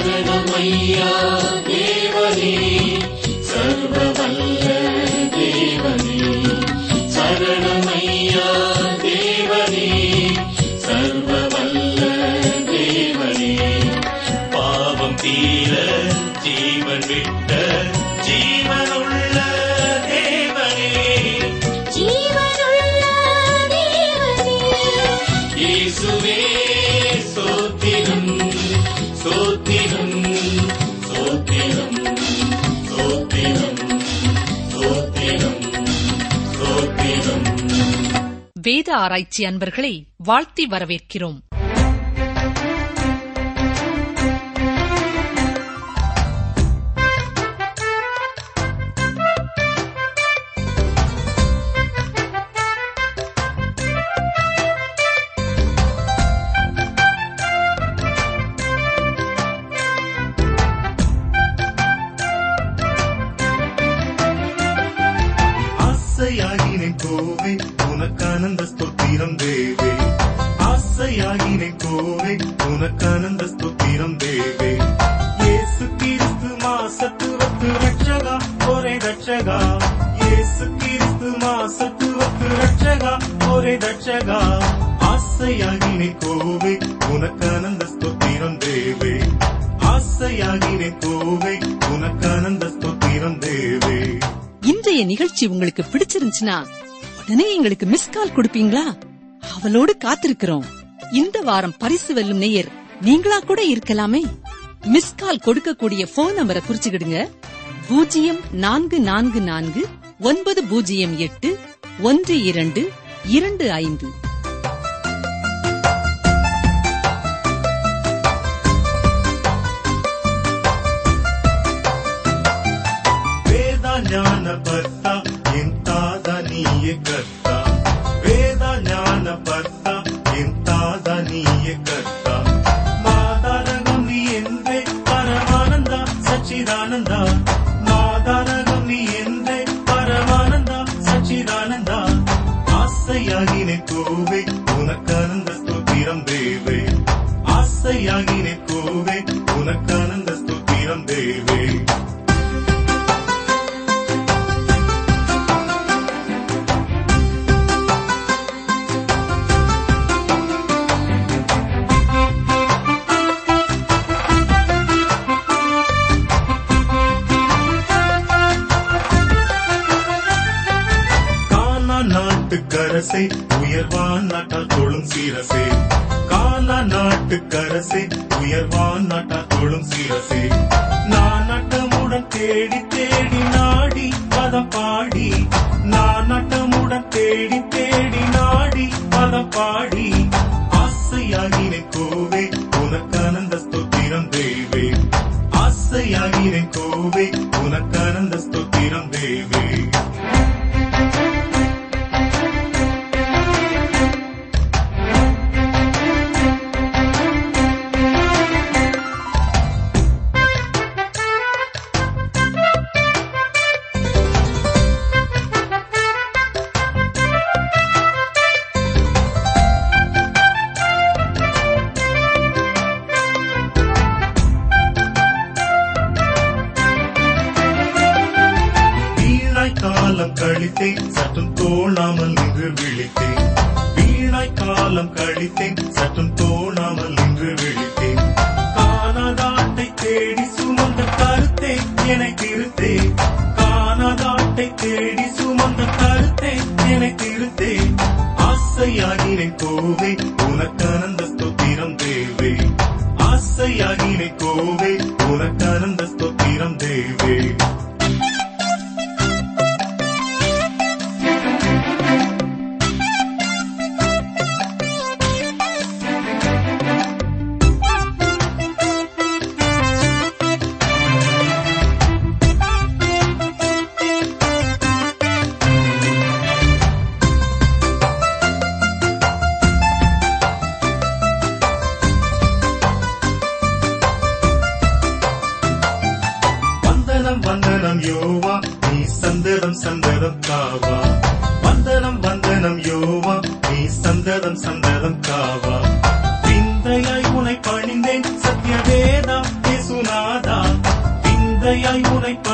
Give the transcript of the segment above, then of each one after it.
சரணமையா தேவனே சர்வவல்ல தேவனே சரணமையா தேவனே சர்வவல்ல தேவனே பாவம் தீர ஜீவன் விட்ட ஜீவனுள்ள தேவனே ஜீவனுள்ள தேவனே இயேசுவே சோத்திரம் சோத்திரம் சோத்திரம் சோத்திரம் சோத்திரம் சோத்திரம் வேத ஆராய்ச்சி அன்பர்களை வாழ்த்தி வரவேற்கிறோம் ஆசையாகினேன் கோவே உனக்கானந்த ஸ்தோத்திரம் தேவே ஆசையாகினேன் கோவே உனக்கானந்த ஸ்தோத்திரம் தேவே இயேசு கிறிஸ்து மாசத்துவத்து ரட்சகா ஒரே ரட்சகா இயேசு கிறிஸ்து மாசத்துவத்து ரட்சகா ஒரே ரட்சகா ஆசையாகினேன் கோவே உனக்கானந்த ஸ்தோத்திரம் தேவே ஆசையாகினேன் கோவே உனக்கானந்த ஸ்தோத்திரம் தேவே இன்றைய நிகழ்ச்சி உங்களுக்கு பிடிச்சிருந்துச்சுன்னா உடனே எங்களுக்கு மிஸ் கால் கொடுப்பீங்களா அவளோடு காத்திருக்கிறோம் இந்த வாரம் பரிசு வெல்லும் நேயர் நீங்களா கூட இருக்கலாமே மிஸ் கால் கொடுக்கக்கூடிய போன் நம்பரை குறிச்சுக்கிடுங்க பூஜ்ஜியம் நான்கு நான்கு நான்கு ஒன்பது பூஜ்ஜியம் எட்டு ஒன்று இரண்டு இரண்டு ஐந்து ವೇದ ಜ್ಞಾನ ಬರ್ತ ಎಂತಾದ ನೀಯೆ ಕರ್ತ ವೇದ ಜ್ಞಾನ ಬರ್ತ ಎಂತಾದ ನೀಯೆ ಕರ್ತ ಮಾದಾರಗಂ ನೀ ಎಂದ್ರೆ ಪರಮಾನಂದ ಸಚ್ಚಿದಾನಂದ ಮಾದಾರಗಂ ನೀ ಎಂದ್ರೆ ಪರಮಾನಂದ ಸಚ್ಚಿದಾನಂದ ஆசையாகினே கோவே உனக்கானந்த ஸ்தோத்திரம் தேவே ஆசையாகினே கோவே உனக்கானந்த ஸ்தோத்திரம் தேவே காலா நாட்டுக்கரசை உயர்வான் நாட்டால் தொழும் சீரசே காலா நாட்டுக்கரசை உயர்வான் நாட்டால் தொழும் சீரசே நான் நட்டமுடன் தேடி தேடி நாடி பதம் பாடி நான் நட்டமுடன் தேடி தேடி நாடி பதம் பாடி ஆசையாகினே கோவே உனக்கானந்த ஸ்தோத்திரம் தேவே ஆசையாகினே கோவே உனக்கானந்த ஸ்தோத்திரம் தேவே வீணாய் காலம் கழித்தேன் சற்றும் தோணாமல் நின்று விழித்தேன் வீணாய் காலம் கழித்தேன் சற்றும் தோணாமல் நின்று விழித்தேன் காணாதாட்டை தேடி சுமந்த கருத்தே என்னை திருத்தே காணாதாட்டை தேடி சுமந்த கருத்தே என்னை திருத்தே ஆசையாகினேன் கோவே உனக்கானந்த ஸ்தோத்திரம் தேவே ஆசையாகினேன் கோவே உனக்கானந்த ஸ்தோத்திரம் தேவே வந்தனம் வந்தனம் யோவா நீ சந்ததம் சந்ததம் காவா வந்தனம் வந்தனம் யோவா நீ சந்ததம் சந்ததம் காவா விந்தையாய் உனை பணிந்தேன் சத்ய வேதா இயேசு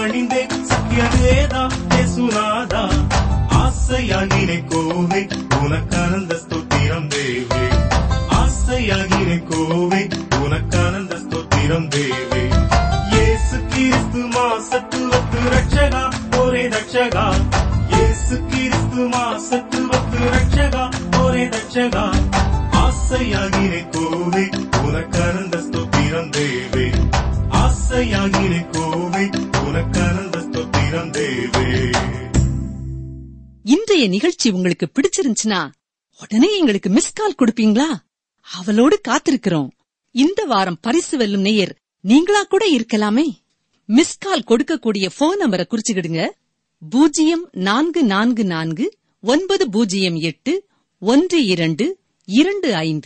பணிந்தேன் சத்யவேதா சுனாதா ஆசையாகினே கோவை உனக்கானந்த ஸ்தோத்திரம் தேவே ஆசையாகினே கோவை உனக்கானந்த ஸ்தோத்திரம் தேவே இயேசு கிறிஸ்து மாசத்துவத்து ரட்சகா ஒரே ரட்சகா இயேசு கிறிஸ்து மாசத்துவத்து ரட்சகா ஒரே ரட்சகா ஆசையாகினே கோவை உனக்கானந்த ஸ்தோத்திரம் தேவே ஆசையாகினே கோவை உனக்கானந்த ஸ்தோத்திரம் தேவே இன்றைய நிகழ்ச்சி உங்களுக்கு பிடிச்சிருந்துச்சுன்னா உடனே எங்களுக்கு மிஸ் கால் கொடுப்பீங்களா அவளோடு காத்திருக்கிறோம் இந்த வாரம் பரிசு வெல்லும் நேயர் நீங்களா கூட இருக்கலாமே மிஸ் கால் கொடுக்கக்கூடிய போன் நம்பரை குறிச்சுக்கிடுங்க பூஜ்ஜியம் நான்கு நான்கு நான்கு ஒன்பது பூஜ்ஜியம் எட்டு ஒன்று இரண்டு இரண்டு ஐந்து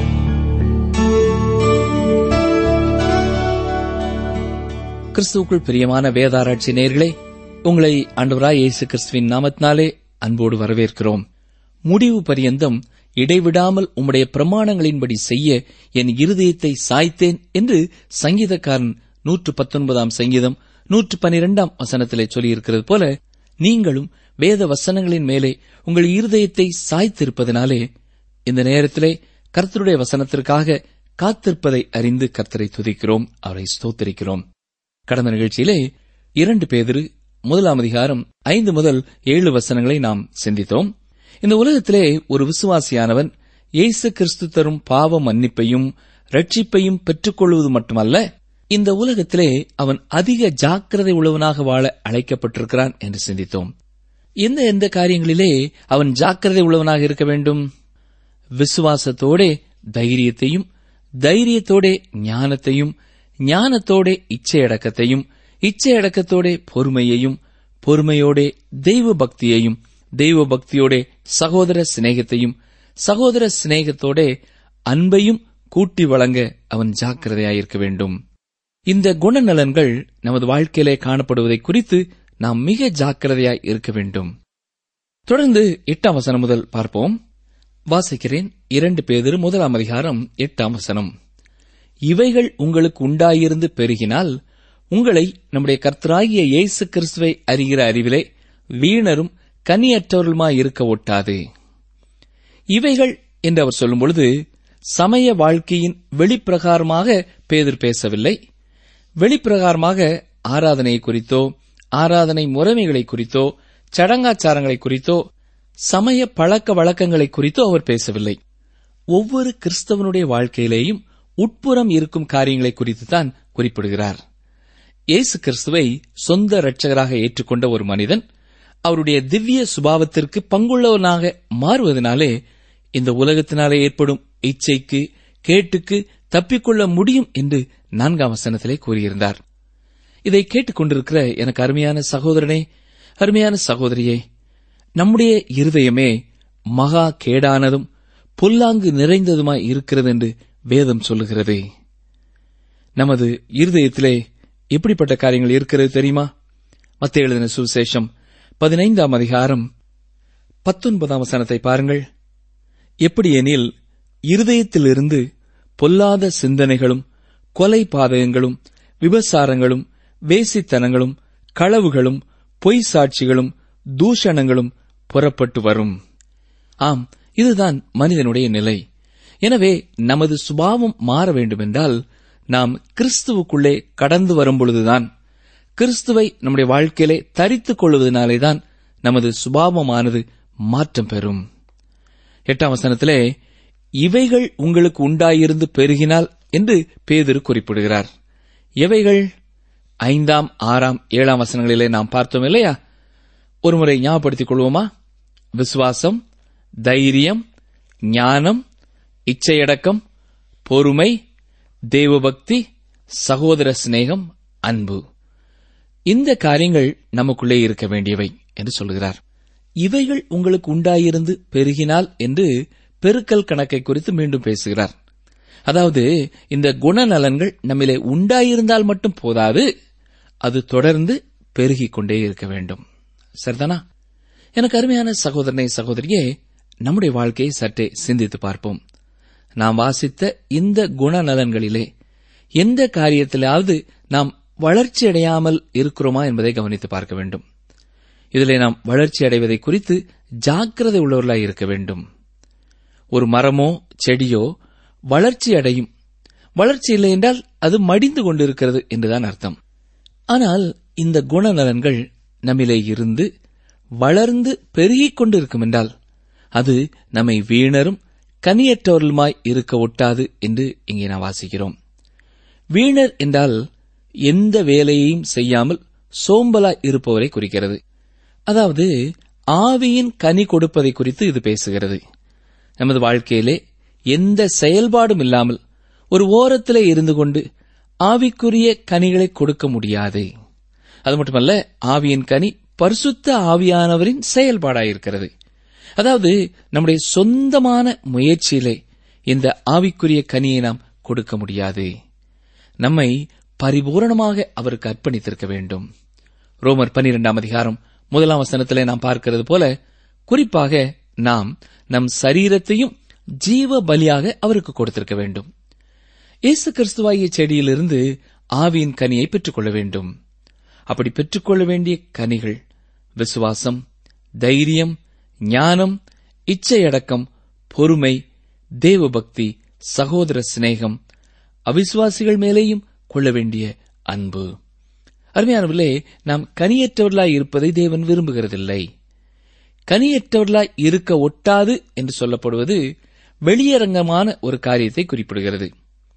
கிறிஸ்துவுக்குள் பிரியமான வேதாராய்ச்சி நேயர்களே உங்களை ஆண்டவராய் இயேசு கிறிஸ்துவின் நாமத்தினாலே அன்போடு வரவேற்கிறோம் முடிவு பரியந்தம் இடைவிடாமல் உம்முடைய பிரமாணங்களின்படி செய்ய என் இருதயத்தை சாய்த்தேன் என்று சங்கீதக்காரன் நூற்று பத்தொன்பதாம் சங்கீதம் நூற்று பனிரெண்டாம் வசனத்திலே சொல்லியிருக்கிறது போல நீங்களும் வேத வசனங்களின் மேலே உங்கள் இருதயத்தை சாய்த்திருப்பதனாலே இந்த நேரத்திலே கர்த்தருடைய வசனத்திற்காக காத்திருப்பதை அறிந்து கர்த்தரை துதிக்கிறோம் அவரை ஸ்தோத்தரிக்கிறோம் கடந்த நிகழ்ச்சியிலே இரண்டு பேதிரு முதலாம் அதிகாரம் ஐந்து முதல் ஏழு வசனங்களை நாம் சிந்தித்தோம் இந்த உலகத்திலே ஒரு விசுவாசியானவன் இயேசு கிறிஸ்து தரும் பாவ மன்னிப்பையும் ரட்சிப்பையும் பெற்றுக்கொள்வது மட்டுமல்ல இந்த உலகத்திலே அவன் அதிக ஜாக்கிரதை உள்ளவனாக வாழ அழைக்கப்பட்டிருக்கிறான் என்று சிந்தித்தோம் எந்த எந்த காரியங்களிலே அவன் ஜாக்கிரதை உள்ளவனாக இருக்க வேண்டும் விசுவாசத்தோடே தைரியத்தையும் தைரியத்தோடே ஞானத்தையும் ஞானத்தோடே இச்சையடக்கத்தையும் இச்சையடக்கத்தோடே பொறுமையையும் பொறுமையோடே தெய்வ பக்தியையும் தெய்வ பக்தியோடே சகோதர சிநேகத்தையும் சகோதர சிநேகத்தோடே அன்பையும் கூட்டி வழங்க அவன் ஜாக்கிரதையாயிருக்க வேண்டும் இந்த குணநலன்கள் நமது வாழ்க்கையிலே காணப்படுவதை குறித்து நாம் மிக ஜாக்கிரதையாய் இருக்க வேண்டும் தொடர்ந்து எட்டாம் வசனம் முதல் பார்ப்போம் வாசிக்கிறேன் இரண்டு பேதிரு முதலாம் அதிகாரம் எட்டாம் வசனம் இவைகள் உங்களுக்கு உண்டாயிருந்து பெருகினால் உங்களை நம்முடைய கர்த்தராகிய இயேசு கிறிஸ்துவை அறிகிற அறிவிலே வீணரும் கனியற்றவர்களுமாய் இருக்க ஒட்டாது இவைகள் என்று அவர் சொல்லும் பொழுது சமய வாழ்க்கையின் வெளிப்பிரகாரமாக பேதர் பேசவில்லை வெளிப்பிரகாரமாக ஆராதனை குறித்தோ ஆராதனை முறைமைகளை குறித்தோ சடங்காச்சாரங்களை குறித்தோ சமய பழக்க வழக்கங்களை குறித்தோ அவர் பேசவில்லை ஒவ்வொரு கிறிஸ்தவனுடைய வாழ்க்கையிலேயும் உட்புறம் இருக்கும் காரியங்களை குறித்து தான் குறிப்பிடுகிறார் இயேசு கிறிஸ்துவை சொந்த இரட்சகராக ஏற்றுக்கொண்ட ஒரு மனிதன் அவருடைய திவ்ய சுபாவத்திற்கு பங்குள்ளவனாக மாறுவதனாலே இந்த உலகத்தினாலே ஏற்படும் இச்சைக்கு கேட்டுக்கு தப்பிக்கொள்ள முடியும் என்று நான்காம் வசனத்திலே கூறியிருந்தார் இதை கேட்டுக்கொண்டிருக்கிற எனக்கு அருமையான சகோதரனே அருமையான சகோதரியே நம்முடைய இருதயமே மகா கேடானதும் புல்லாங்கு நிறைந்ததுமாய் இருக்கிறது என்று வேதம் சொல்லுகிறது நமது இருதயத்திலே எப்படிப்பட்ட காரியங்கள் இருக்கிறது தெரியுமா மத்திய எழுதின சுவிசேஷம் பதினைந்தாம் அதிகாரம் பத்தொன்பதாம் வசனத்தை பாருங்கள் எப்படி எனில் இருதயத்திலிருந்து பொல்லாத சிந்தனைகளும் கொலை பாதகங்களும் விபசாரங்களும் வேசித்தனங்களும் களவுகளும் பொய் சாட்சிகளும் தூஷணங்களும் புறப்பட்டு வரும் ஆம் இதுதான் மனிதனுடைய நிலை எனவே நமது சுபாவம் மாற வேண்டுமென்றால் நாம் கிறிஸ்துவுக்குள்ளே கடந்து வரும்பொழுதுதான் கிறிஸ்துவை நம்முடைய வாழ்க்கையிலே தரித்துக் கொள்வதனாலேதான் நமது சுபாவமானது மாற்றம் பெறும் எட்டாம் வசனத்திலே இவைகள் உங்களுக்கு உண்டாயிருந்து பெருகினால் என்று பேதிரு குறிப்பிடுகிறார் எவைகள் ஐந்தாம் ஆறாம் ஏழாம் வசனங்களிலே நாம் பார்த்தோம் இல்லையா ஒருமுறை ஞாபகப்படுத்திக் கொள்வோமா விசுவாசம் தைரியம் ஞானம் இச்சையடக்கம் பொறுமை தேவபக்தி சகோதர சிநேகம் அன்பு இந்த காரியங்கள் நமக்குள்ளே இருக்க வேண்டியவை என்று சொல்கிறார் இவைகள் உங்களுக்கு உண்டாயிருந்து பெருகினால் என்று பெருக்கல் கணக்கை குறித்து மீண்டும் பேசுகிறார் அதாவது இந்த குணநலன்கள் நம்மிலே உண்டாயிருந்தால் மட்டும் போதாது அது தொடர்ந்து பெருகிக் கொண்டே இருக்க வேண்டும் சரிதானா எனக்கு அருமையான சகோதரனை சகோதரியே நம்முடைய வாழ்க்கையை சற்றே சிந்தித்து பார்ப்போம் நாம் வாசித்த இந்த குணநலன்களிலே எந்த காரியத்திலாவது நாம் வளர்ச்சி அடையாமல் இருக்கிறோமா என்பதை கவனித்து பார்க்க வேண்டும் இதிலே நாம் வளர்ச்சி அடைவதை குறித்து ஜாக்கிரதை உள்ளவர்களாய் இருக்க வேண்டும் ஒரு மரமோ செடியோ வளர்ச்சி அடையும் வளர்ச்சி இல்லை என்றால் அது மடிந்து கொண்டிருக்கிறது என்றுதான் அர்த்தம் ஆனால் இந்த குணநலன்கள் நம்மிலே இருந்து வளர்ந்து பெருகிக் கொண்டிருக்கும் என்றால் அது நம்மை வீணரும் கனியற்றவர்களுமாய் இருக்க ஒட்டாது என்று இங்கே நாம் வாசிக்கிறோம் வீணர் என்றால் எந்த வேலையையும் செய்யாமல் சோம்பலாய் இருப்பவரை குறிக்கிறது அதாவது ஆவியின் கனி கொடுப்பதை குறித்து இது பேசுகிறது நமது வாழ்க்கையிலே எந்த செயல்பாடும் இல்லாமல் ஒரு ஓரத்திலே இருந்து கொண்டு ஆவிக்குரிய கனிகளை கொடுக்க முடியாது அது மட்டுமல்ல ஆவியின் கனி பரிசுத்த ஆவியானவரின் செயல்பாடாயிருக்கிறது அதாவது நம்முடைய சொந்தமான முயற்சியிலே இந்த ஆவிக்குரிய கனியை நாம் கொடுக்க முடியாது நம்மை பரிபூரணமாக அவருக்கு அர்ப்பணித்திருக்க வேண்டும் ரோமர் பனிரெண்டாம் அதிகாரம் முதலாம் வசனத்திலே நாம் பார்க்கிறது போல குறிப்பாக நாம் நம் சரீரத்தையும் ஜீவ பலியாக அவருக்கு கொடுத்திருக்க வேண்டும் இயேசு கிறிஸ்துவாகிய செடியிலிருந்து ஆவியின் கனியை பெற்றுக்கொள்ள வேண்டும் அப்படி பெற்றுக்கொள்ள வேண்டிய கனிகள் விசுவாசம் தைரியம் ஞானம் இச்சையடக்கம் பொறுமை தேவபக்தி சகோதர சிநேகம் அவிசுவாசிகள் மேலேயும் கொள்ள வேண்டிய அன்பு அருமையானவர்களே நாம் கனியற்றவர்களாய் இருப்பதை தேவன் விரும்புகிறதில்லை கனியற்றவர்களாய் இருக்க ஒட்டாது என்று சொல்லப்படுவது வெளியரங்கமான ஒரு காரியத்தை குறிப்பிடுகிறது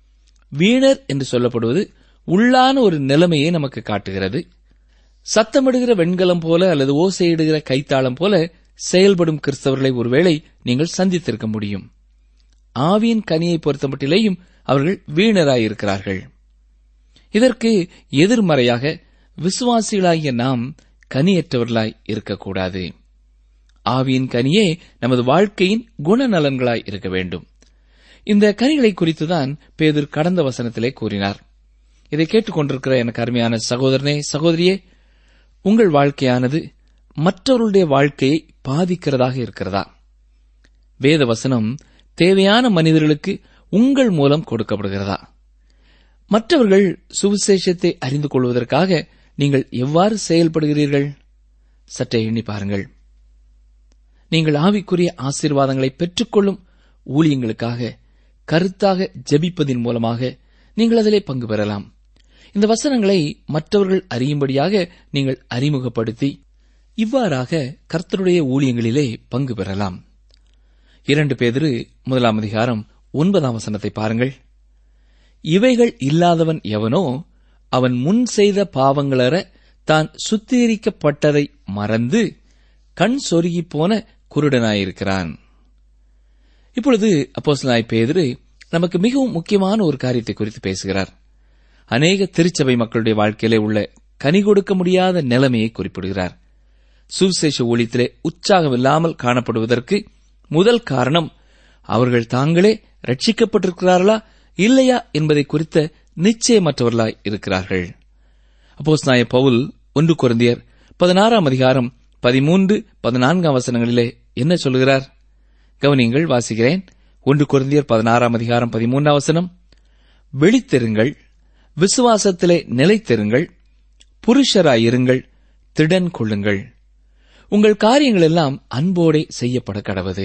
வீணர் என்று சொல்லப்படுவது உள்ளான ஒரு நிலைமையை நமக்கு காட்டுகிறது சத்தமிடுகிற வெண்கலம் போல அல்லது ஓசையிடுகிற கைத்தாளம் போல செயல்படும் கிறிஸ்தவர்களை ஒருவேளை நீங்கள் சந்தித்திருக்க முடியும் ஆவியின் கனியை பொறுத்தமட்டிலேயும் அவர்கள் வீணராயிருக்கிறார்கள் இதற்கு எதிர்மறையாக விசுவாசிகளாகிய நாம் கனியற்றவர்களாய் இருக்கக்கூடாது ஆவியின் கனியே நமது வாழ்க்கையின் குணநலன்களாய் இருக்க வேண்டும் இந்த கனிகளை குறித்துதான் பேதர் கடந்த வசனத்திலே கூறினார் இதை கேட்டுக்கொண்டிருக்கிற எனக்கு அருமையான சகோதரனே சகோதரியே உங்கள் வாழ்க்கையானது மற்றவர்களுடைய வாழ்க்கையை பாதிக்கிறதாக இருக்கிறதா வேத வசனம் தேவையான மனிதர்களுக்கு உங்கள் மூலம் கொடுக்கப்படுகிறதா மற்றவர்கள் சுவிசேஷத்தை அறிந்து கொள்வதற்காக நீங்கள் எவ்வாறு செயல்படுகிறீர்கள் சற்றே எண்ணி பாருங்கள் நீங்கள் ஆவிக்குரிய ஆசீர்வாதங்களை பெற்றுக்கொள்ளும் ஊழியங்களுக்காக கருத்தாக ஜெபிப்பதின் மூலமாக நீங்கள் அதிலே பங்கு பெறலாம் இந்த வசனங்களை மற்றவர்கள் அறியும்படியாக நீங்கள் அறிமுகப்படுத்தி இவ்வாறாக கர்த்தருடைய ஊழியங்களிலே பங்கு பெறலாம் இரண்டு பேதிரு முதலாம் அதிகாரம் ஒன்பதாம் வசனத்தை பாருங்கள் இவைகள் இல்லாதவன் எவனோ அவன் முன் செய்த பாவங்களற தான் சுத்திகரிக்கப்பட்டதை மறந்து கண் சொருகிப் போன குருடனாயிருக்கிறான் இப்பொழுது அப்போஸ்தலனாய் பேதுரு நமக்கு மிகவும் முக்கியமான ஒரு காரியத்தை குறித்து பேசுகிறார் அநேக திருச்சபை மக்களுடைய வாழ்க்கையிலே உள்ள கனி கொடுக்க முடியாத நிலைமையை குறிப்பிடுகிறார் சுவிசேஷ ஊழியத்திலே உற்சாகமில்லாமல் காணப்படுவதற்கு முதல் காரணம் அவர்கள் தாங்களே ரட்சிக்கப்பட்டிருக்கிறார்களா இல்லையா என்பதை குறித்த நிச்சயமற்றவர்களாய் இருக்கிறார்கள் அப்போஸ் நாய பவுல் ஒன்று குருந்தியர் பதினாறாம் அதிகாரம் பதிமூன்று பதினான்காம் வசனங்களிலே என்ன சொல்கிறார் கவனியங்கள் வாசிக்கிறேன் ஒன்று குருந்தியர் பதினாறாம் அதிகாரம் பதிமூன்றாம் வசனம் விழித்திருங்கள் விசுவாசத்திலே நிலைத்திருங்கள் புருஷராயிருங்கள் திடன் கொள்ளுங்கள் உங்கள் காரியங்கள் எல்லாம் அன்போடே செய்யப்பட கடவது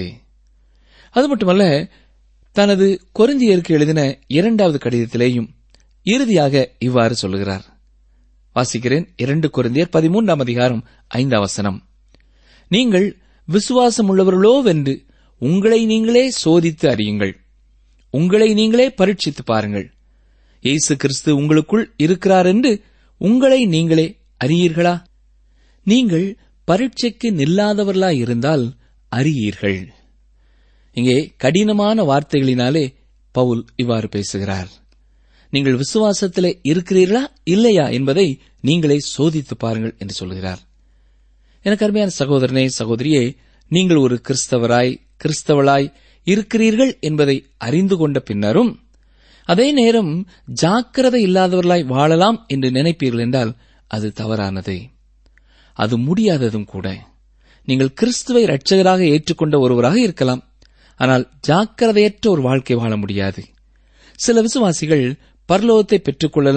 அது மட்டுமல்ல தனது கொரிந்தியருக்கு எழுதின இரண்டாவது கடிதத்திலேயும் இறுதியாக இவ்வாறு சொல்லுகிறார் வாசிக்கிறேன் இரண்டு கொரிந்தியர் பதிமூன்றாம் அதிகாரம் ஐந்தாம் வசனம் நீங்கள் விசுவாசம் உள்ளவர்களோவென்று உங்களை நீங்களே சோதித்து அறியுங்கள் உங்களை நீங்களே பரீட்சித்து பாருங்கள் இயேசு கிறிஸ்து உங்களுக்குள் இருக்கிறார் என்று உங்களை நீங்களே அறியீர்களா நீங்கள் பரீட்சைக்கு நில்லாதவர்களாய் இருந்தால் அறியீர்கள் இங்கே கடினமான வார்த்தைகளினாலே பவுல் இவ்வாறு பேசுகிறார் நீங்கள் விசுவாசத்திலே இருக்கிறீர்களா இல்லையா என்பதை நீங்களே சோதித்து பாருங்கள் என்று சொல்கிறார் எனக்கு அருமையான சகோதரனே சகோதரியே நீங்கள் ஒரு கிறிஸ்தவராய் கிறிஸ்தவளாய் இருக்கிறீர்கள் என்பதை அறிந்து கொண்ட பின்னரும் அதே நேரம் ஜாக்கிரதை இல்லாதவர்களாய் வாழலாம் என்று நினைப்பீர்கள் என்றால் அது தவறானது அது முடியாததும் கூட நீங்கள் கிறிஸ்துவை இரட்சகராக ஏற்றுக்கொண்ட ஒருவராக இருக்கலாம் ஆனால் ஜாக்கிரதையற்ற ஒரு வாழ்க்கை வாழ முடியாது சில விசுவாசிகள் பரலோகத்தை பெற்றுக்கொள்ளலாம்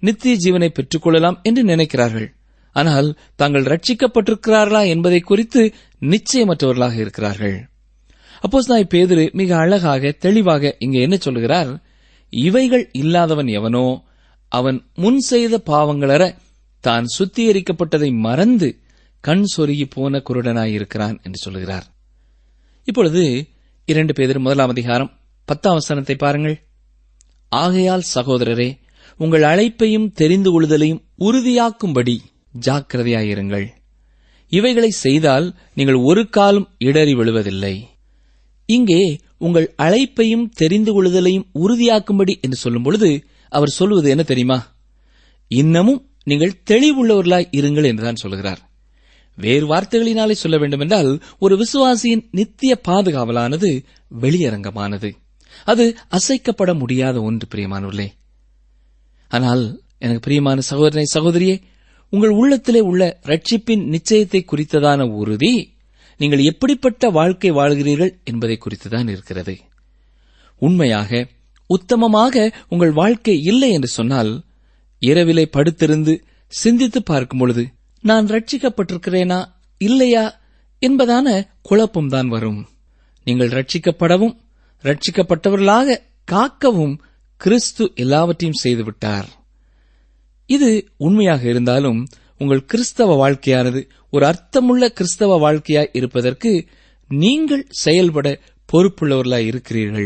நித்திய ஜீவனை பெற்றுக் கொள்ளலாம் என்று நினைக்கிறார்கள் ஆனால் தாங்கள் ரட்சிக்கப்பட்டிருக்கிறார்களா என்பதை குறித்து நிச்சயமற்றவர்களாக இருக்கிறார்கள் அப்போஸ் நாய் பேதுரு மிக அழகாக தெளிவாக இங்கே என்ன சொல்லுகிறார் இவைகள் இல்லாதவன் எவனோ அவன் முன் செய்த பாவங்களற தான் சுத்திகரிக்கப்பட்டதை மறந்து கண் சொருகி போன குருடனாயிருக்கிறான் என்று சொல்லுகிறார் இப்பொழுது இரண்டு பேர் முதலாம் அதிகாரம் பத்தாம் வசனத்தை பாருங்கள் ஆகையால் சகோதரரே உங்கள் அழைப்பையும் தெரிந்து கொள்ளுதலையும் உறுதியாக்கும்படி ஜாக்கிரதையாயிருங்கள் இவைகளை செய்தால் நீங்கள் ஒரு காலம் இடறி விழுவதில்லை இங்கே உங்கள் அழைப்பையும் தெரிந்து கொள்ளுதலையும் உறுதியாக்கும்படி என்று சொல்லும் பொழுது அவர் சொல்வது என்ன தெரியுமா இன்னமும் நீங்கள் தெளிவுள்ளவர்களாய் இருங்கள் என்றுதான் சொல்கிறார் வேறு வார்த்தைகளினாலே சொல்ல வேண்டுமென்றால் ஒரு விசுவாசியின் நித்திய பாதுகாவலானது வெளியரங்கமானது அது அசைக்கப்பட முடியாத ஒன்று பிரியமானவர்களே ஆனால் எனக்கு பிரியமான சகோதரனை சகோதரியே உங்கள் உள்ளத்திலே உள்ள ரட்சிப்பின் நிச்சயத்தை குறித்ததான உறுதி நீங்கள் எப்படிப்பட்ட வாழ்க்கை வாழ்கிறீர்கள் என்பதை குறித்துதான் இருக்கிறது உண்மையாக உத்தமமாக உங்கள் வாழ்க்கை இல்லை என்று சொன்னால் இரவிலே படுத்திருந்து சிந்தித்து பார்க்கும் பொழுது நான் ரட்சிக்கப்பட்டிருக்கிறேனா இல்லையா என்பதான குழப்பம்தான் வரும் நீங்கள் ரட்சிக்கப்படவும் ரட்சிக்கப்பட்டவர்களாக காக்கவும் கிறிஸ்து எல்லாவற்றையும் செய்துவிட்டார் இது உண்மையாக இருந்தாலும் உங்கள் கிறிஸ்தவ வாழ்க்கையானது ஒரு அர்த்தமுள்ள கிறிஸ்தவ வாழ்க்கையாய் இருப்பதற்கு நீங்கள் செயல்பட பொறுப்புள்ளவர்களாய் இருக்கிறீர்கள்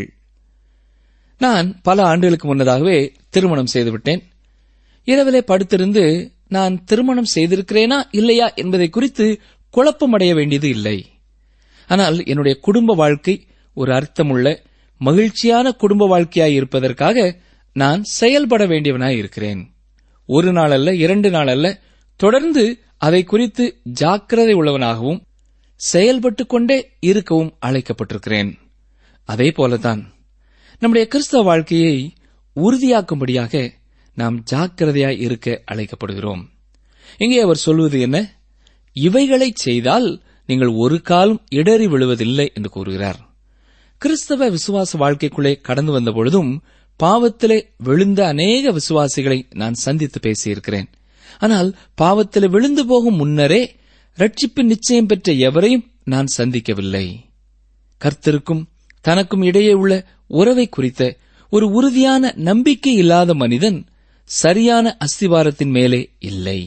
நான் பல ஆண்டுகளுக்கு முன்னதாகவே திருமணம் செய்துவிட்டேன் இரவிலே படுத்திருந்து நான் திருமணம் செய்திருக்கிறேனா இல்லையா என்பதை குறித்து குழப்பமடைய வேண்டியது இல்லை ஆனால் என்னுடைய குடும்ப வாழ்க்கை ஒரு அர்த்தமுள்ள மகிழ்ச்சியான குடும்ப வாழ்க்கையாய் இருப்பதற்காக நான் செயல்பட வேண்டியவனாய் இருக்கிறேன் ஒரு நாள் அல்ல இரண்டு நாள் அல்ல தொடர்ந்து அதை குறித்து ஜாக்கிரதை உள்ளவனாகவும் செயல்பட்டுக் கொண்டே இருக்கவும் அழைக்கப்பட்டிருக்கிறேன் அதே போலதான் நம்முடைய கிறிஸ்தவ வாழ்க்கையை உறுதியாக்கும்படியாக நாம் ஜாக்கிரதையாய் இருக்க அழைக்கப்படுகிறோம் இங்கே அவர் சொல்வது என்ன இவைகளை செய்தால் நீங்கள் ஒரு காலம் இடறி விழுவதில்லை என்று கூறுகிறார் கிறிஸ்தவ விசுவாச வாழ்க்கைக்குள்ளே கடந்து வந்த பொழுதும் பாவத்திலே விழுந்த அநேக விசுவாசிகளை நான் சந்தித்து பேசியிருக்கிறேன் ஆனால் பாவத்திலே விழுந்து போகும் முன்னரே ரட்சிப்பின் நிச்சயம் பெற்ற எவரையும் நான் சந்திக்கவில்லை கர்த்தருக்கும் தனக்கும் இடையே உள்ள உறவை குறித்த ஒரு உறுதியான நம்பிக்கை இல்லாத மனிதன் சரியான அஸ்திவாரத்தின் மேலே இல்லை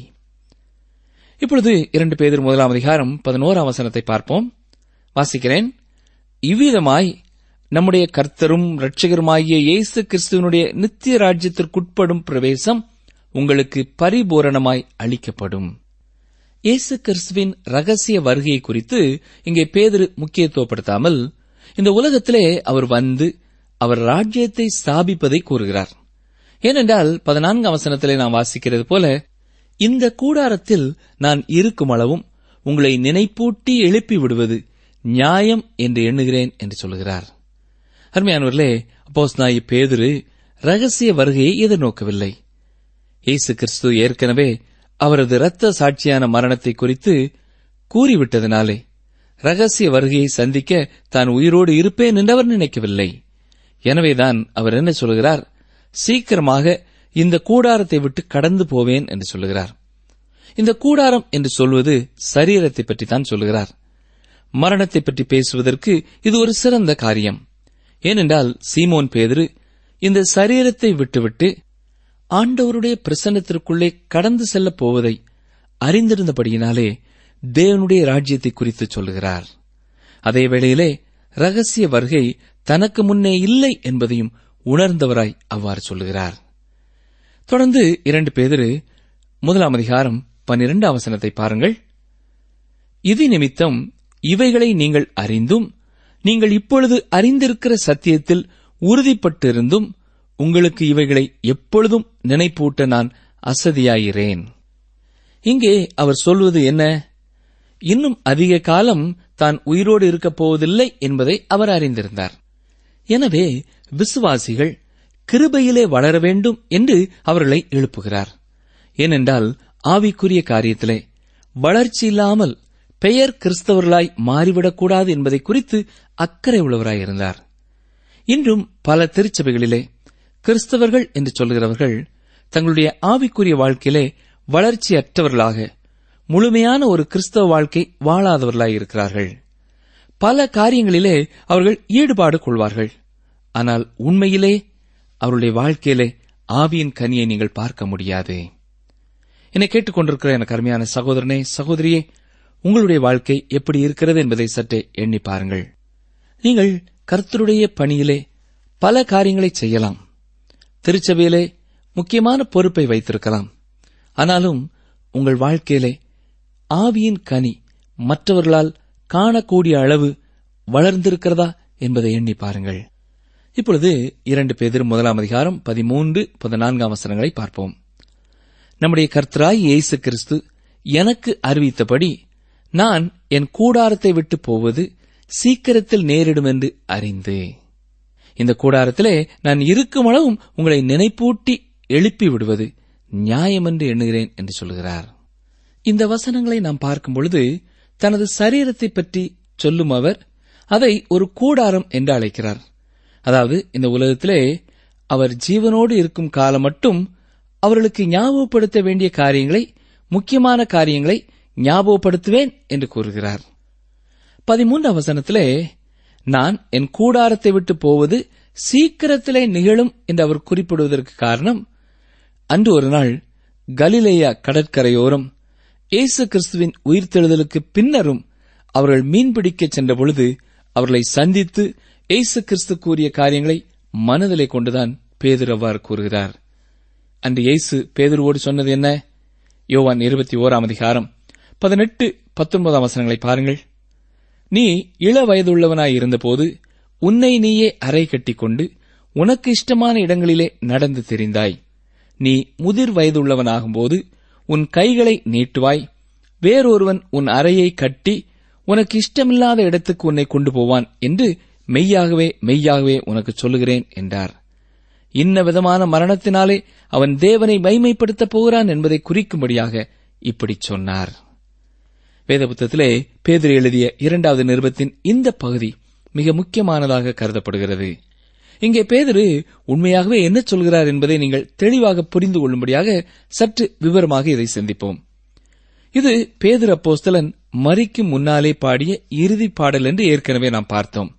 இப்பொழுது இரண்டு பேர் முதலாம் அதிகாரம் பதினோராம் வசனத்தை பார்ப்போம் வாசிக்கிறேன் இவ்விதமாய் நம்முடைய கர்த்தரும் இரட்சகருமாகிய இயேசு கிறிஸ்துவனுடைய நித்திய ராஜ்யத்திற்குட்படும் பிரவேசம் உங்களுக்கு பரிபூரணமாய் அளிக்கப்படும் இயேசு கிறிஸ்துவின் ரகசிய வருகையை குறித்து இங்கே பேதரு முக்கியத்துவப்படுத்தாமல் இந்த உலகத்திலே அவர் வந்து அவர் ராஜ்யத்தை ஸ்தாபிப்பதை கூறுகிறார் ஏனென்றால் பதினான்காம் வசனத்திலே நாம் வாசிக்கிறது போல இந்த கூடாரத்தில் நான் இருக்கும் அளவும் உங்களை நினைப்பூட்டி எழுப்பி விடுவது நியாயம் என்று எண்ணுகிறேன் என்று சொல்கிறார் அருமையானவர்களே அப்போஸ் நாய் பேதுரு ரகசிய வருகையை எதிர்நோக்கவில்லை இயேசு கிறிஸ்து ஏற்கனவே அவரது இரத்த சாட்சியான மரணத்தை குறித்து கூறிவிட்டதனாலே ரகசிய வருகையை சந்திக்க தான் உயிரோடு இருப்பேன் என்று அவர் நினைக்கவில்லை எனவேதான் அவர் என்ன சொல்கிறார் சீக்கிரமாக இந்த கூடாரத்தை விட்டு கடந்து போவேன் என்று சொல்லுகிறார் இந்த கூடாரம் என்று சொல்வது சரீரத்தை பற்றி தான் சொல்லுகிறார் மரணத்தை பற்றி பேசுவதற்கு இது ஒரு சிறந்த காரியம் ஏனென்றால் சீமோன் பேதுரு இந்த சரீரத்தை விட்டுவிட்டு ஆண்டவருடைய பிரசன்னத்திற்குள்ளே கடந்து செல்லப் போவதை அறிந்திருந்தபடியினாலே தேவனுடைய ராஜ்யத்தை குறித்து சொல்லுகிறார் அதே வேளையிலே ரகசிய வருகை தனக்கு முன்னே இல்லை என்பதையும் உணர்ந்தவராய் அவ்வாறு சொல்லுகிறார் தொடர்ந்து இரண்டு பேதிரு முதலாம் அதிகாரம் பன்னிரண்டாம் வசனத்தை பாருங்கள் இது நிமித்தம் இவைகளை நீங்கள் அறிந்தும் நீங்கள் இப்பொழுது அறிந்திருக்கிற சத்தியத்தில் உறுதிப்பட்டிருந்தும் உங்களுக்கு இவைகளை எப்பொழுதும் நினைப்பூட்ட நான் அசதியாகிறேன் இங்கே அவர் சொல்வது என்ன இன்னும் அதிக காலம் தான் உயிரோடு இருக்கப் போவதில்லை என்பதை அவர் அறிந்திருந்தார் எனவே விசுவாசிகள் கிருபையிலே வளர வேண்டும் என்று அவர்களை எழுப்புகிறார் ஏனென்றால் ஆவிக்குரிய காரியத்திலே வளர்ச்சி இல்லாமல் பெயர் கிறிஸ்தவர்களாய் மாறிவிடக்கூடாது என்பதை குறித்து அக்கறை உள்ளவராயிருந்தார் இன்றும் பல திருச்சபைகளிலே கிறிஸ்தவர்கள் என்று சொல்கிறவர்கள் தங்களுடைய ஆவிக்குரிய வாழ்க்கையிலே வளர்ச்சியற்றவர்களாக முழுமையான ஒரு கிறிஸ்தவ வாழ்க்கை வாழாதவர்களாய் இருக்கிறார்கள் பல காரியங்களிலே அவர்கள் ஈடுபாடு கொள்வார்கள் ஆனால் உண்மையிலே அவருடைய வாழ்க்கையிலே ஆவியின் கனியை நீங்கள் பார்க்க முடியாது என்னை கேட்டுக்கொண்டிருக்கிற எனக்கு அருமையான சகோதரனே சகோதரியே உங்களுடைய வாழ்க்கை எப்படி இருக்கிறது என்பதை சற்றே எண்ணி பாருங்கள் நீங்கள் கர்த்தருடைய பணியிலே பல காரியங்களை செய்யலாம் திருச்சபையிலே முக்கியமான பொறுப்பை வைத்திருக்கலாம் ஆனாலும் உங்கள் வாழ்க்கையிலே ஆவியின் கனி மற்றவர்களால் காணக்கூடிய அளவு வளர்ந்திருக்கிறதா என்பதை எண்ணி பாருங்கள் இப்பொழுது இரண்டு பேதிர் முதலாம் அதிகாரம் பதிமூன்று பதினான்காம் வசனங்களை பார்ப்போம் நம்முடைய கர்த்தராய் இயேசு கிறிஸ்து எனக்கு அறிவித்தபடி நான் என் கூடாரத்தை விட்டு போவது சீக்கிரத்தில் நேரிடும் என்று அறிந்து இந்த கூடாரத்திலே நான் இருக்கும் அளவும் உங்களை நினைப்பூட்டி எழுப்பி விடுவது நியாயமென்று எண்ணுகிறேன் என்று சொல்கிறார் இந்த வசனங்களை நாம் பார்க்கும் பொழுது தனது சரீரத்தை பற்றி சொல்லும் அவர் அதை ஒரு கூடாரம் என்று அழைக்கிறார் அதாவது இந்த உலகத்திலே அவர் ஜீவனோடு இருக்கும் காலம் மட்டும் அவர்களுக்கு ஞாபகப்படுத்த வேண்டிய காரியங்களை முக்கியமான காரியங்களை ஞாபகப்படுத்துவேன் என்று கூறுகிறார் பதிமூன்றாம் வசனத்திலே நான் என் கூடாரத்தை விட்டு போவது சீக்கிரத்திலே நிகழும் என்று அவர் குறிப்பிடுவதற்கு காரணம் அன்று ஒரு நாள் கலிலேயா கடற்கரையோரம் இயேசு கிறிஸ்துவின் உயிர்த்தெழுதலுக்கு பின்னரும் அவர்கள் மீன்பிடிக்கச் சென்ற பொழுது அவர்களை சந்தித்து இயேசு கிறிஸ்து கூறிய காரியங்களை மனதிலே கொண்டுதான் பேதுரு அவ்வாறு கூறுகிறார் அன்று இயேசு பேதுருவோடு சொன்னது என்ன யோவான் இருபத்தி ஓராம் அதிகாரம் பதினெட்டு பத்தொன்பதாம் வசனங்களை பாருங்கள் நீ இள வயதுள்ளவனாய் இருந்தபோது உன்னை நீயே அறை கட்டிக்கொண்டு உனக்கு இஷ்டமான இடங்களிலே நடந்து தெரிந்தாய் நீ முதிர் வயதுள்ளவனாகும்போது உன் கைகளை நீட்டுவாய் வேறொருவன் உன் அறையை கட்டி உனக்கு இஷ்டமில்லாத இடத்துக்கு உன்னை கொண்டு போவான் என்று மெய்யாகவே மெய்யாகவே உனக்கு சொல்லுகிறேன் என்றார் இன்ன விதமான மரணத்தினாலே அவன் தேவனை மைமைப்படுத்தப் போகிறான் என்பதை குறிக்கும்படியாக இப்படி சொன்னார் வேத புத்தகத்திலே பேதுரு எழுதிய இரண்டாவது நிருபத்தின் இந்த பகுதி மிக முக்கியமானதாக கருதப்படுகிறது இங்கே பேதுரு உண்மையாகவே என்ன சொல்கிறார் என்பதை நீங்கள் தெளிவாக புரிந்து கொள்ளும்படியாக சற்று விவரமாக இதை சிந்திப்போம் இது பேதுரு அப்போஸ்தலன் மறிக்கும் முன்னாலே பாடிய இறுதிப் பாடல் என்று ஏற்கனவே நாம் பார்த்தோம்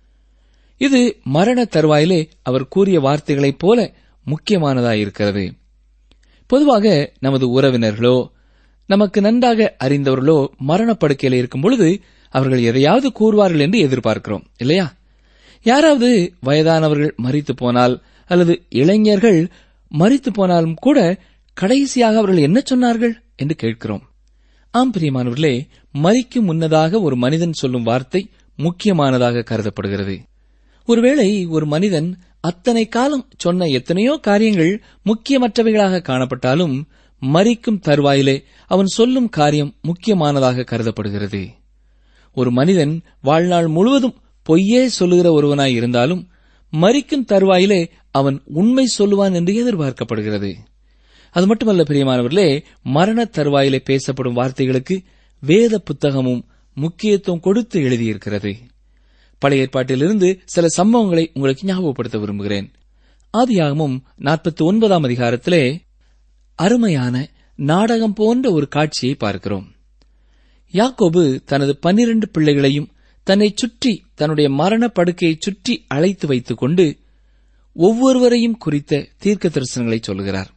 இது மரண தருவாயிலே அவர் கூறிய வார்த்தைகளைப் போல முக்கியமானதாயிருக்கிறது பொதுவாக நமது உறவினர்களோ நமக்கு நன்றாக அறிந்தவர்களோ மரணப்படுக்கையில் இருக்கும் பொழுது அவர்கள் எதையாவது கூறுவார்கள் என்று எதிர்பார்க்கிறோம் இல்லையா யாராவது வயதானவர்கள் மறித்து போனால் அல்லது இளைஞர்கள் மறித்து போனாலும் கூட கடைசியாக அவர்கள் என்ன சொன்னார்கள் என்று கேட்கிறோம் ஆம் பிரியமானவர்களே மறிக்கும் முன்னதாக ஒரு மனிதன் சொல்லும் வார்த்தை முக்கியமானதாக கருதப்படுகிறது ஒருவேளை ஒரு மனிதன் அத்தனை காலம் சொன்ன எத்தனையோ காரியங்கள் முக்கியமற்றவைகளாக காணப்பட்டாலும் மறிக்கும் தருவாயிலே அவன் சொல்லும் காரியம் முக்கியமானதாக கருதப்படுகிறது ஒரு மனிதன் வாழ்நாள் முழுவதும் பொய்யே சொல்லுகிற ஒருவனாய் இருந்தாலும் மறிக்கும் தருவாயிலே அவன் உண்மை சொல்லுவான் என்று எதிர்பார்க்கப்படுகிறது அது மட்டுமல்ல பிரியமானவர்களே மரண தருவாயிலே பேசப்படும் வார்த்தைகளுக்கு வேத புத்தகமும் முக்கியத்துவம் கொடுத்து எழுதியிருக்கிறது பழைய ஏற்பாட்டிலிருந்து சில சம்பவங்களை உங்களுக்கு ஞாபகப்படுத்த விரும்புகிறேன் ஆதியாகமும் நாற்பத்தி ஒன்பதாம் அதிகாரத்திலே அருமையான நாடகம் போன்ற ஒரு காட்சியை பார்க்கிறோம் யாக்கோபு தனது பன்னிரண்டு பிள்ளைகளையும் தன்னை சுற்றி தன்னுடைய மரண படுக்கையை சுற்றி அழைத்து வைத்துக் கொண்டு ஒவ்வொருவரையும் குறித்த தீர்க்க தரிசனங்களை சொல்கிறார்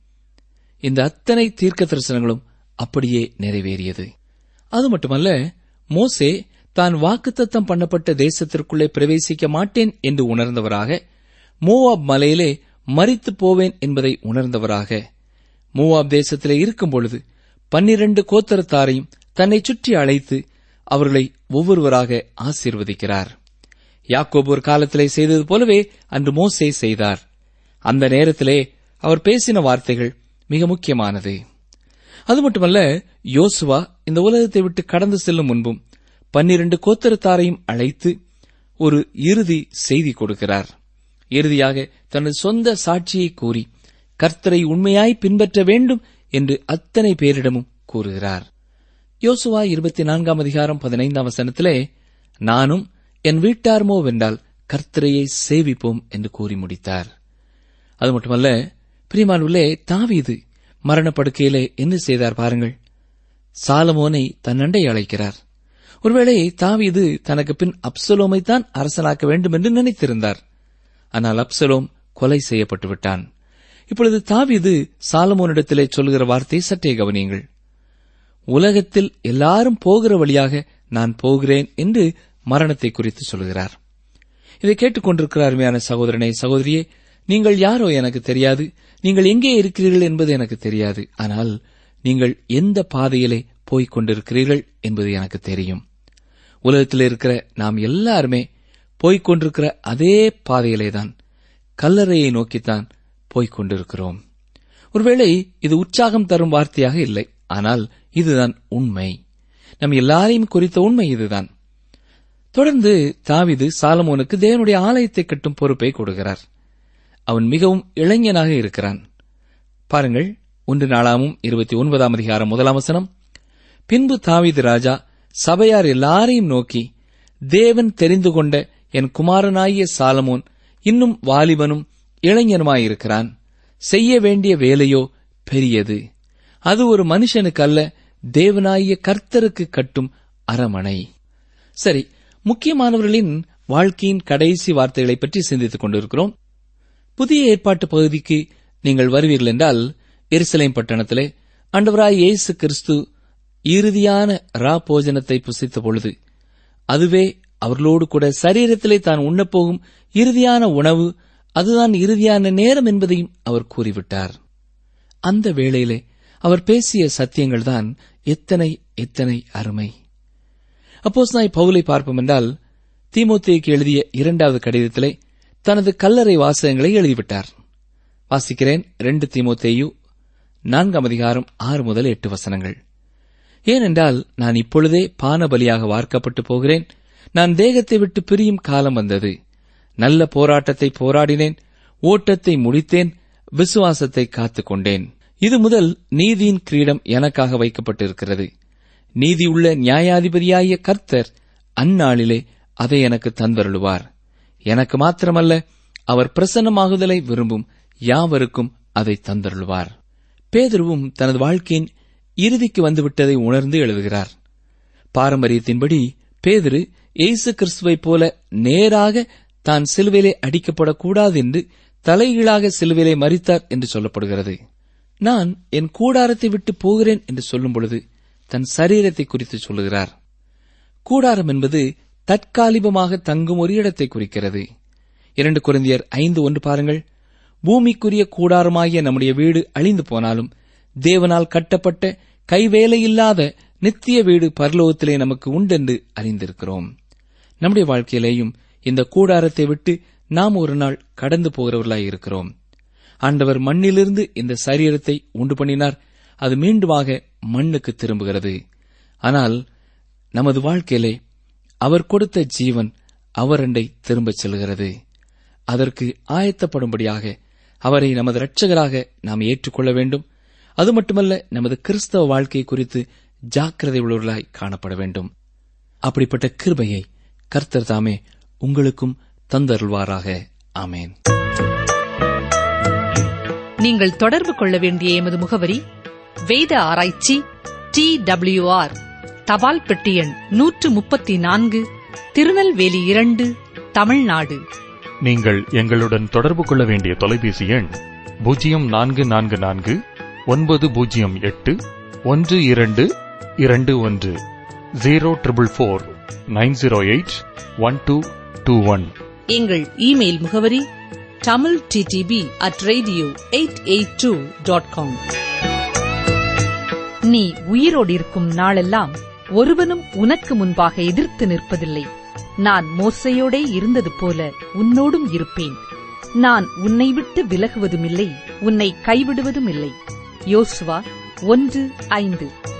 இந்த அத்தனை தீர்க்க தரிசனங்களும் அப்படியே நிறைவேறியது அது மட்டுமல்ல மோசே தான் வாக்குத்தத்தம் பண்ணப்பட்ட தேசத்திற்குள்ளே பிரவேசிக்க மாட்டேன் என்று உணர்ந்தவராக மோவாப் மலையிலே மறித்து போவேன் என்பதை உணர்ந்தவராக மோவாப் தேசத்திலே இருக்கும் பொழுது பன்னிரண்டு கோத்தரத்தாரையும் தன்னை சுற்றி அழைத்து அவர்களை ஒவ்வொருவராக ஆசீர்வதிக்கிறார் யாக்கோபு ஒரு காலத்திலே செய்தது போலவே அன்று மோசே செய்தார் அந்த நேரத்திலே அவர் பேசின வார்த்தைகள் மிக முக்கியமானது அது மட்டுமல்ல யோசுவா இந்த உலகத்தை விட்டு கடந்து செல்லும் முன்பும் பன்னிரண்டு கோத்தரத்தாரையும் அழைத்து ஒரு இறுதி செய்தி கொடுக்கிறார் இறுதியாக தனது சொந்த சாட்சியை கூறி கர்த்தரை உண்மையாய் பின்பற்ற வேண்டும் என்று அத்தனை பேரிடமும் கூறுகிறார் யோசுவா இருபத்தி நான்காம் அதிகாரம் பதினைந்தாம் வசனத்திலே நானும் என் வீட்டார்மோ வென்றால் கர்த்தரையை சேவிப்போம் என்று கூறி முடித்தார் அது மட்டுமல்ல பிரிமானுள்ளே தாவீது மரணப்படுக்கையிலே என்ன செய்தார் பாருங்கள் சாலமோனை தன்னண்டை அழைக்கிறார் ஒருவேளை தாவீது தனக்கு பின் அப்சலோமைத்தான் அரசனாக்க வேண்டும் என்று நினைத்திருந்தார் ஆனால் அப்சலோம் கொலை செய்யப்பட்டு விட்டான் இப்பொழுது தாவீது சாலமோனிடத்திலே சொல்கிற வார்த்தையை சற்றே கவனியுங்கள் உலகத்தில் எல்லாரும் போகிற வழியாக நான் போகிறேன் என்று மரணத்தை குறித்து சொல்கிறார் இதை கேட்டுக்கொண்டிருக்கிற அருமையான சகோதரனை சகோதரியே நீங்கள் யாரோ எனக்கு தெரியாது நீங்கள் எங்கே இருக்கிறீர்கள் என்பது எனக்கு தெரியாது ஆனால் நீங்கள் எந்த பாதையிலே போய்க் கொண்டிருக்கிறீர்கள் என்பது எனக்கு தெரியும் உலகத்தில் இருக்கிற நாம் எல்லாருமே போய்க் கொண்டிருக்கிற அதே பாதையிலே தான் கல்லறையை நோக்கித்தான் போய்க் கொண்டிருக்கிறோம் ஒருவேளை இது உற்சாகம் தரும் வார்த்தையாக இல்லை ஆனால் இதுதான் உண்மை நம் எல்லாரையும் குறித்த உண்மை இதுதான் தொடர்ந்து தாவிது சாலமோனுக்கு தேவனுடைய ஆலயத்தை கட்டும் பொறுப்பை கொடுக்கிறார் அவன் மிகவும் இளைஞனாக இருக்கிறான் பாருங்கள் ஒன்று நாளாமும் இருபத்தி ஒன்பதாம் அதிகாரம் முதலாம் வசனம் பின்பு தாவீது ராஜா சபையார் எல்லாரையும் நோக்கி தேவன் தெரிந்து கொண்ட என் குமாரனாகிய சாலமோன் இன்னும் வாலிபனும் இளைஞனுமாயிருக்கிறான் செய்ய வேண்டிய வேலையோ பெரியது அது ஒரு மனுஷனுக்கு அல்ல தேவனாகிய கர்த்தருக்கு கட்டும் அரமனை சரி முக்கியமானவர்களின் வாழ்க்கையின் கடைசி வார்த்தைகளை பற்றி சிந்தித்துக் கொண்டிருக்கிறோம் புதிய ஏற்பாட்டு பகுதிக்கு நீங்கள் வருவீர்கள் என்றால் எருசலேம் பட்டணத்திலே ஆண்டவராய் இயேசு கிறிஸ்து இறுதியான ரா போஜனத்தை புசித்த பொழுது அதுவே அவர்களோடு கூட சரீரத்திலே தான் உண்ணப்போகும் இறுதியான உணவு அதுதான் இறுதியான நேரம் என்பதையும் அவர் கூறிவிட்டார் அந்த வேளையிலே அவர் பேசிய சத்தியங்கள் தான் எத்தனை எத்தனை அருமை அப்போஸ் நாய் பவுலை பார்ப்போம் என்றால் தீமோத்தேக்கு எழுதிய இரண்டாவது கடிதத்திலே தனது கல்லறை வாசகங்களை எழுதிவிட்டார் வாசிக்கிறேன் ரெண்டு தீமோத்தேயு நான்காம் அதிகாரம் ஆறு முதல் எட்டு வசனங்கள் ஏனென்றால் நான் இப்பொழுதே பானபலியாக வார்க்கப்பட்டு போகிறேன் நான் தேகத்தை விட்டு பிரியும் காலம் வந்தது நல்ல போராட்டத்தை போராடினேன் ஓட்டத்தை முடித்தேன் விசுவாசத்தை காத்துக் கொண்டேன் இது முதல் நீதியின் கிரீடம் எனக்காக வைக்கப்பட்டிருக்கிறது நீதியுள்ள நியாயாதிபதியாகிய கர்த்தர் அந்நாளிலே அதை எனக்கு தந்தருளுவார் எனக்கு மாத்திரமல்ல அவர் பிரசன்னமாகுதலை விரும்பும் யாவருக்கும் அதை தந்தருளுவார் பேதுருவும் தனது வாழ்க்கையின் இறுதிக்கு வந்துவிட்டதை உணர்ந்து எழுதுகிறார் பாரம்பரியத்தின்படி பேதுரு இயேசு கிறிஸ்துவைப் போல நேராக தான் சிலுவையிலே அடிக்கப்படக்கூடாது என்று தலைகீழாக சிலுவையிலே மறித்தார் என்று சொல்லப்படுகிறது நான் என் கூடாரத்தை விட்டு போகிறேன் என்று சொல்லும் பொழுது தன் சரீரத்தை குறித்து சொல்லுகிறார் கூடாரம் என்பது தற்காலிகமாக தங்கும் ஒரு இடத்தை குறிக்கிறது இரண்டு குருந்தியர் ஐந்து ஒன்று பாருங்கள் பூமிக்குரிய கூடாரமாகிய நம்முடைய வீடு அழிந்து போனாலும் தேவனால் கட்டப்பட்ட கைவேலையில்லாத நித்திய வீடு பரலோகத்திலே நமக்கு உண்டென்று அறிந்திருக்கிறோம் நம்முடைய வாழ்க்கையிலேயும் இந்த கூடாரத்தை விட்டு நாம் ஒரு நாள் கடந்து போகிறவர்களாய் இருக்கிறோம் ஆண்டவர் மண்ணிலிருந்து இந்த சரீரத்தை உண்டு பண்ணினார் அது மீண்டுமாக மண்ணுக்கு திரும்புகிறது ஆனால் நமது வாழ்க்கையிலே அவர் கொடுத்த ஜீவன் அவரண்டை திரும்பச் செல்கிறது அதற்கு ஆயத்தப்படும்படியாக அவரை நமது இரட்சகராக நாம் ஏற்றுக்கொள்ள வேண்டும் அது மட்டுமல்ல நமது கிறிஸ்தவ வாழ்க்கை குறித்து ஜாக்கிரதை உள்ளவர்களாய் காணப்பட வேண்டும் அப்படிப்பட்ட கிருபையை கர்த்தர் தாமே உங்களுக்கும் தந்தருள்வாராக ஆமேன் நீங்கள் தொடர்பு கொள்ள வேண்டிய எமது முகவரி வேத ஆராய்ச்சி டி ஆர் தபால் பெட்டி எண் நூற்று முப்பத்தி நான்கு திருநெல்வேலி இரண்டு தமிழ்நாடு நீங்கள் எங்களுடன் தொடர்பு கொள்ள வேண்டிய தொலைபேசி எண் பூஜ்ஜியம் நான்கு நான்கு நான்கு ஒன்பது பூஜ்ஜியம் எட்டு ஒன்று இரண்டு இரண்டு ஒன்று zero triple four nine zero eight one two two one எங்கள் இமெயில் முகவரி Tamil D T P at radio eight eight two dot com நீ உயிரோடு இருக்கும் நாளெல்லாம் ஒருவனும் உனக்கு முன்பாக எதிர்த்து நிற்பதில்லை நான் மோசையோடே இருந்தது போல உன்னோடும் இருப்பேன் நான் உன்னை விட்டு விலகுவதுமில்லை உன்னை கைவிடுவதுமில்லை யோசுவா ஒன்று ஐந்து